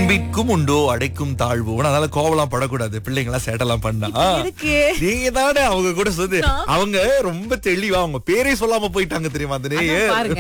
அன்பிற்கும் உண்டோ அடைக்கும் தாழ்வு அதனால கோவலாம் படக்கூடாது பிள்ளைங்களா சேட்டெல்லாம் பண்ணா எதுக்கு? நீங்க தானே அவங்க கூட சொல்லு அவங்க ரொம்ப தெளிவா அவங்க பேரே சொல்லாம போயிட்டாங்க தெரியுமா அந்த அதான் நேயர் பாருங்க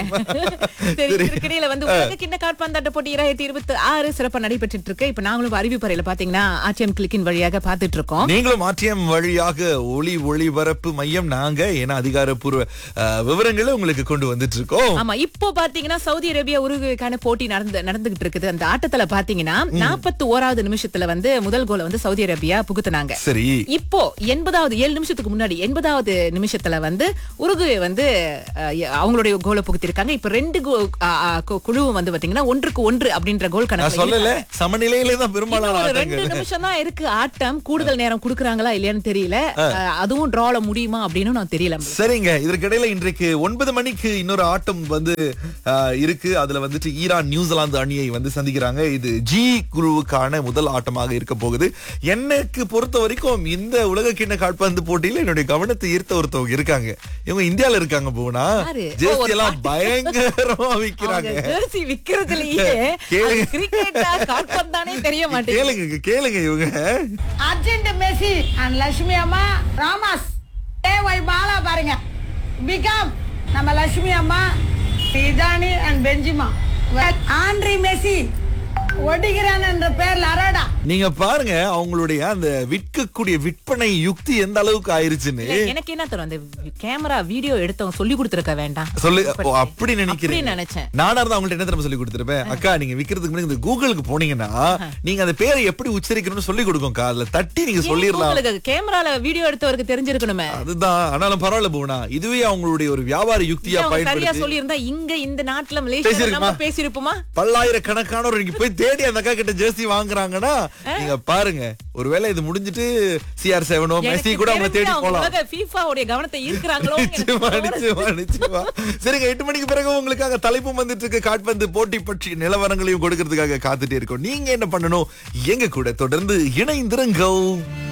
சரி சரி. இதற்கிடையில வந்து உலக கிண்ண காற்பந்தாட்ட போட்டி இரண்டாயிரத்தி இருபத்தி ஆறு சிறப்பா நடைபெற்றுட்டு இருக்கு இப்ப நாங்களும் அறிவிப்பறையில பாத்தீங்கன்னா ஆர்டிஎம் கிளிக்கின் வழியாக பாத்துட்டு இருக்கோம் நீங்களும் ஆர்டிஎம் வழியாக ஒளி ஒளிபரப்பு மையம் நாங்க ஏன்னா அதிகாரப்பூர்வ அஹ், விவரங்களை உங்களுக்கு கொண்டு வந்துட்டு இருக்கோம் ஆமா இப்போ பாத்தீங்கன்னா சவுதி அரேபியா உருகுக்கான போட்டி நடந்து நடந்துகிட்டு இருக்குது அந்த ஆட்டத்துல பாத்தீங்கன்னா நாற்பத்தி ஓராவது நிமிஷத்துல வந்து முதல் கோலை வந்து சவுதி அரேபியா புகுத்துனாங்க சரி இப்போ எண்பதாவது ஏழு நிமிஷத்துக்கு முன்னாடி எண்பதாவது நிமிஷத்துல வந்து உருகுவே வந்து அஹ், அவங்களுடைய கோலை புகுத்திருக்காங்க இப்ப ரெண்டு கோ- அ, அ, கு- குழுவும் வந்து பாத்தீங்கன்னா ஒன்றுக்கு ஒன்று அப்படின்ற கோல் நான் கணக்கு சொல்லல சமநிலையில தான் பெரும்பாலான இன்னும் ஒரு ஆட்டங்கள் ரெண்டு நிமிஷம் தான் இருக்கு ஆட்டம் கூடுதல் நேரம் குடுக்குறாங்களா இல்லையான்னு தெரியல அஹ், அதுவும் டிரால முடியுமா அப்படின்னு நான் தெரியல சரிங்க இதற்கிடையில இன்றைக்கு ஒன்பது மணிக்கு இன்னொரு ஆட்டம் வந்து ஆஹ், இருக்கு அதுல வந்துட்டு ஈரான் நியூசிலாந்து அணியை வந்து சந்திக்கிறாங்க இது ஜி குழுவுக்கான முதல் ஆட்டமாக இருக்க போகுது எனக்கு பொறுத்த வரைக்கும் இந்த உலக கிண்ண கால்பந்து போட்டியில என்னுடைய கவனத்தை ஈர்த்த ஒருத்தவங்க இருக்காங்க இவங்க இந்தியால இருக்காங்க போனா யாரு? ஓ, ஜெர்சி ஒரு எல்லாம் பயங்கரமா விக்கிறாங்க ஜெர்சி விக்கிறதுலயே கேளுங்க. கிரிக்கெட்டா கால்பந்தானே தெரிய மாட்டேங்குது கேளுங்க கேளுங்க இவங்க அர்ஜென்ட் மெஸ்ஸி அண்ட் லட்சுமி அம்மா ராமஸ் ஏ ஒய் பாலா பாருங்க பிகாம் நம்ம லட்சுமி அம்மா இதானி அண்ட் பெஞ்சிமா ஆண்ட்ரி மெஸ்ஸி ஒடிகிறான் என்ற பேர்ல அரடா நீங்க பாருங்க அவங்களுடைய அந்த விற்கக்கூடிய விற்பனை யுக்தி எந்த அளவுக்கு ஆயிருச்சுன்னு இல்ல, எனக்கு என்ன தரும் அந்த கேமரா வீடியோ எடுத்தவங்க சொல்லி கொடுத்துருக்க வேண்டாம் சொல்லு ஓ, அப்படி நினைக்கிறீங்க அப்படி நினைச்சேன். நானா இருந்தா அவங்கள்ட்ட என்ன தெரியுமா சொல்லி கொடுத்துருப்பேன் அக்கா நீங்க விக்கிறதுக்கு முன்னாடி இந்த கூகுளுக்கு போனீங்கன்னா நீங்க அந்த பேரை எப்படி உச்சரிக்கணும்னு சொல்லி கொடுக்கும் அதுல தட்டி நீங்க சொல்லிடலாம் உங்களுக்கு கேமரால வீடியோ எடுத்தவருக்கு தெரிஞ்சிருக்கணுமே அதுதான் ஆனாலும் பரவாயில்ல போனா இதுவே அவங்களுடைய ஒரு வியாபார யுக்தியா அவங்க சரியா பயன்படுத்தி சொல்லியிருந்தா இங்க இந்த நாட்டுல மலேசியா பேசியிருக்குமா? நம்ம பேசியிருப்போமா பல்லாயிரக்கணக்கானோர் நீங்க போய் தேடி அந்த அக்கா கிட்ட ஜெர்சி வாங்குறாங்கன்னா நீங்க பாருங்க ஒருவேளை இது முடிஞ்சிட்டு சிஆர் செவனோ மெஸ்ஸி எனக்கு கூட அவங்க தெரிஞ்சு தேடி அவங்க போலாம் உலக FIFA உடைய கவனத்தை ஈர்க்கிறாங்களோ நிச்சயமா நிச்சயமா நிச்சயமா சரிங்க எட்டு மணிக்கு பிறகு உங்களுக்காக தலைப்பும் வந்துட்டு இருக்கு காட்பந்து போட்டி பற்றி நிலவரங்களையும் கொடுக்கறதுக்காக காத்துட்டே இருக்கோம் நீங்க என்ன பண்ணணும் எங்க கூட தொடர்ந்து இணைந்திருங்கள்